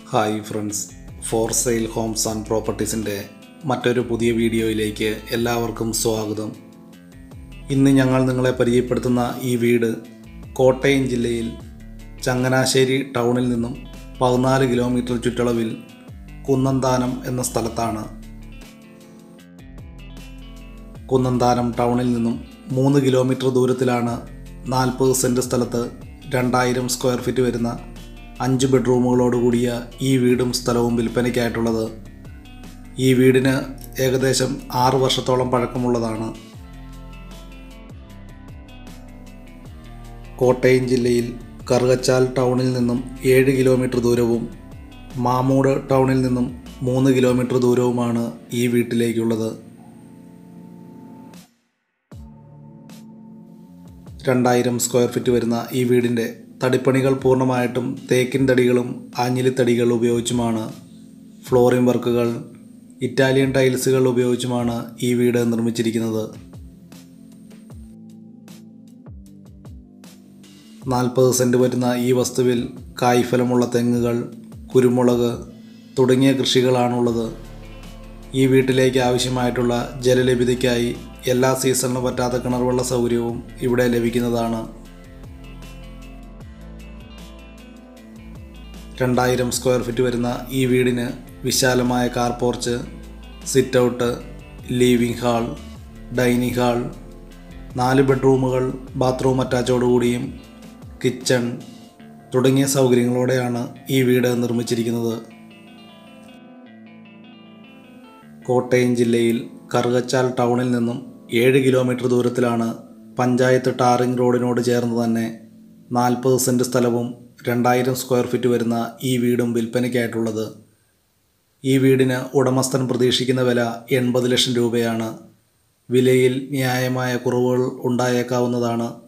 hi friends for sale homes and പ്രോപ്പർട്ടീസിൻ്റെ മറ്റൊരു പുതിയ വീഡിയോയിലേക്ക് എല്ലാവർക്കും സ്വാഗതം ഇന്ന് ഞങ്ങൾ നിങ്ങളെ പരിചയപ്പെടുത്തുന്ന ഈ വീട് കോട്ടയം ജില്ലയിൽ ചങ്ങനാശ്ശേരി ടൗണിൽ നിന്നും പതിനാല് കിലോമീറ്റർ ചുറ്റളവിൽ കുന്നന്താനം എന്ന സ്ഥലത്താണ് കുന്നന്താനം ടൗണിൽ നിന്നും മൂന്ന് കിലോമീറ്റർ ദൂരത്തിലാണ് നാൽപ്പത് സെൻറ്റ് സ്ഥലത്ത് രണ്ടായിരം സ്ക്വയർ ഫീറ്റ് വരുന്ന അഞ്ച് ബെഡ്റൂമുകളോട് കൂടിയ ഈ വീടും സ്ഥലവും വിൽപ്പനയ്ക്കായിട്ടുള്ളത് ഈ വീടിന് ഏകദേശം ആറ് വർഷത്തോളം പഴക്കമുള്ളതാണ് കോട്ടയം ജില്ലയിൽ കറുകച്ചാൽ ടൗണിൽ നിന്നും ഏഴ് കിലോമീറ്റർ ദൂരവും മാമൂട് ടൗണിൽ നിന്നും മൂന്ന് കിലോമീറ്റർ ദൂരവുമാണ് ഈ വീട്ടിലേക്കുള്ളത് രണ്ടായിരം സ്ക്വയർ ഫീറ്റ് വരുന്ന ഈ വീടിൻ്റെ തടിപ്പണികൾ പൂർണ്ണമായിട്ടും തേക്കിൻ തടികളും ആഞ്ഞിലിത്തടികൾ ഉപയോഗിച്ചുമാണ് ഫ്ലോറിംഗ് വർക്കുകൾ ഇറ്റാലിയൻ ടൈൽസുകൾ ഉപയോഗിച്ചുമാണ് ഈ വീട് നിർമ്മിച്ചിരിക്കുന്നത് നാൽപ്പത് സെൻറ്റ് വരുന്ന ഈ വസ്തുവിൽ കായ്ഫലമുള്ള തെങ്ങുകൾ കുരുമുളക് തുടങ്ങിയ കൃഷികളാണുള്ളത് ഈ വീട്ടിലേക്ക് ആവശ്യമായിട്ടുള്ള ജലലഭ്യതയ്ക്കായി എല്ലാ സീസണിലും പറ്റാത്ത കിണർവെള്ള സൗകര്യവും ഇവിടെ ലഭിക്കുന്നതാണ് രണ്ടായിരം സ്ക്വയർ ഫീറ്റ് വരുന്ന ഈ വീടിന് വിശാലമായ car porch sit out living hall dining hall നാല് ബെഡ്റൂമുകൾ ബാത്റൂം അറ്റാച്ചോടുകൂടിയും കിച്ചൺ തുടങ്ങിയ സൗകര്യങ്ങളോടെയാണ് ഈ വീട് നിർമ്മിച്ചിരിക്കുന്നത് കോട്ടയം ജില്ലയിൽ കറുകച്ചാൽ ടൗണിൽ നിന്നും ഏഴ് കിലോമീറ്റർ ദൂരത്തിലാണ് പഞ്ചായത്ത് ടാറിംഗ് റോഡിനോട് ചേർന്ന് തന്നെ നാൽപ്പത് സെൻറ്റ് സ്ഥലവും രണ്ടായിരം സ്ക്വയർ ഫീറ്റ് വരുന്ന ഈ വീടും വിൽപ്പനയ്ക്കായിട്ടുള്ളത് ഈ വീടിന് ഉടമസ്ഥൻ പ്രതീക്ഷിക്കുന്ന വില എൺപത് ലക്ഷം രൂപയാണ് വിലയിൽ ന്യായമായ കുറവുകൾ ഉണ്ടായേക്കാവുന്നതാണ്